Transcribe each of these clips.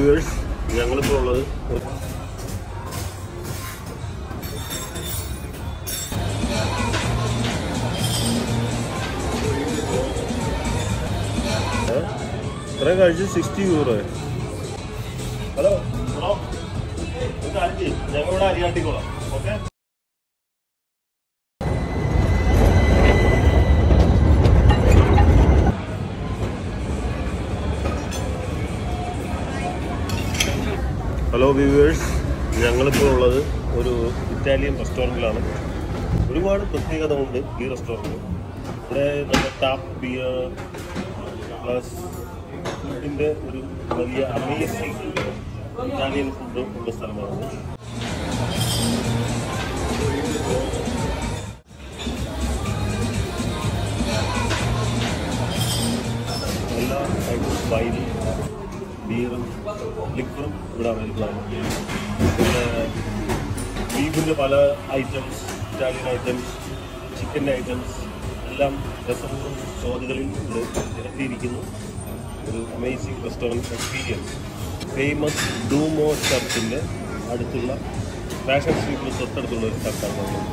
Viewers ഞങ്ങളിപ്പോൾ ഉള്ളത് ഏ? ഇത്രയും കഴിച്ച് സിക്സ്റ്റി യൂറോ ഹലോ ബ്രോ ഒരു കാര്യം ചെയ്യ് ഞങ്ങളിവിടെ അരിയാട്ടിക്കോളാം ഓക്കെ ഹലോ വ്യൂവേഴ്സ് ഞങ്ങളിപ്പോൾ ഉള്ളത് ഒരു ഇറ്റാലിയൻ റെസ്റ്റോറൻറ്റിലാണ് ഒരുപാട് പ്രത്യേകത ഉണ്ട് ഈ റെസ്റ്റോറൻറ്റ് ഇവിടെ നമ്മുടെ ടാപ്പ് ബിയർ പ്ലസ് ഫുഡിൻ്റെ ഒരു വലിയ അമേസിങ് ഇറ്റാലിയൻ ഫുഡ് ഉള്ള സ്ഥലമാണ് എല്ലാ ടൈപ്പും വൈനും ബീറും ലിക്വറും ഇവിടെ അവൈലബിൾ ആണ് പിന്നെ ബീഫിൻ്റെ പല ഐറ്റംസ് ഇറ്റാലിയൻ ഐറ്റംസ് ചിക്കൻ്റെ ഐറ്റംസ് എല്ലാം രസപൂർവ്വം സ്വാദുകളിൽ ഇവിടെ നിരത്തിയിരിക്കുന്നു ഒരു amazing restaurant experience famous Duomo ചർച്ചിൻ്റെ അടുത്തുള്ള ഫാഷൻ സ്ട്രീറ്റിന് തൊട്ടടുത്തുള്ള ഒരു സ്ഥലത്താണ് നമ്മൾ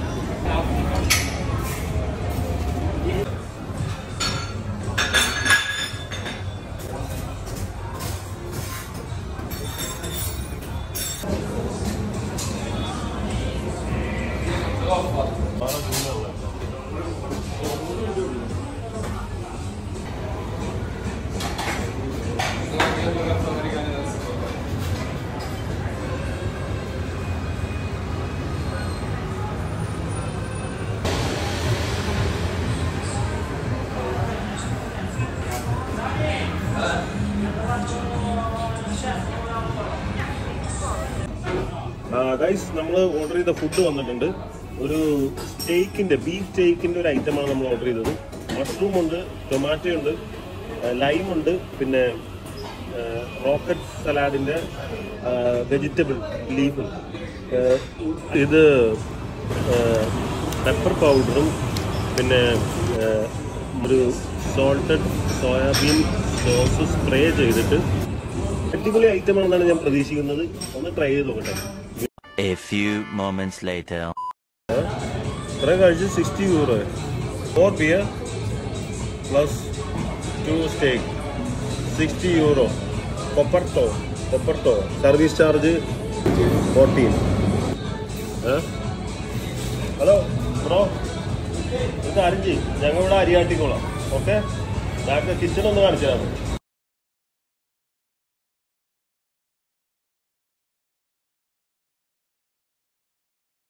ഗൈസ് നമ്മൾ ഓർഡർ ചെയ്ത ഫുഡ് വന്നിട്ടുണ്ട് ഒരു സ്റ്റേക്കിന്റെ ബീഫ് സ്റ്റേക്കിന്റെ ഒരു ഐറ്റമാണ് നമ്മൾ ഓർഡർ ചെയ്തത് മഷ്റൂം ഉണ്ട് ടൊമാറ്റോ ഉണ്ട് ലൈം ഉണ്ട് പിന്നെ റോക്കറ്റ് സലാഡിന്റെ വെജിറ്റബിൾ ലീഫ് ഉണ്ട് ഏഹ്, ഇത് പെപ്പർ പൗഡറും പിന്നെ ഏഹ്, ഒരു സോൾട്ടഡ് സോയാബീൻ സോസ് സ്പ്രേ ചെയ്തിട്ട് അടിപൊളി ഐറ്റമാണെന്നാണ് ഞാൻ പ്രതീക്ഷിക്കുന്നത് ഒന്ന് ട്രൈ ചെയ്ത് നോക്കട്ടെ A few moments later. ഇത്ര കഴിച്ച് sixty euro four beer plus two steak sixty euro കൊപ്പർട്ടോ കൊപ്പർട്ടോ service charge fourteen hello bro ഇത് കാര്യം ചെയ്യും ഞങ്ങളിവിടെ അരിയാട്ടിക്കോളാം ഓക്കെ ഞങ്ങൾക്ക് കിച്ചൺ ഒന്ന് കാണിച്ചു തരാം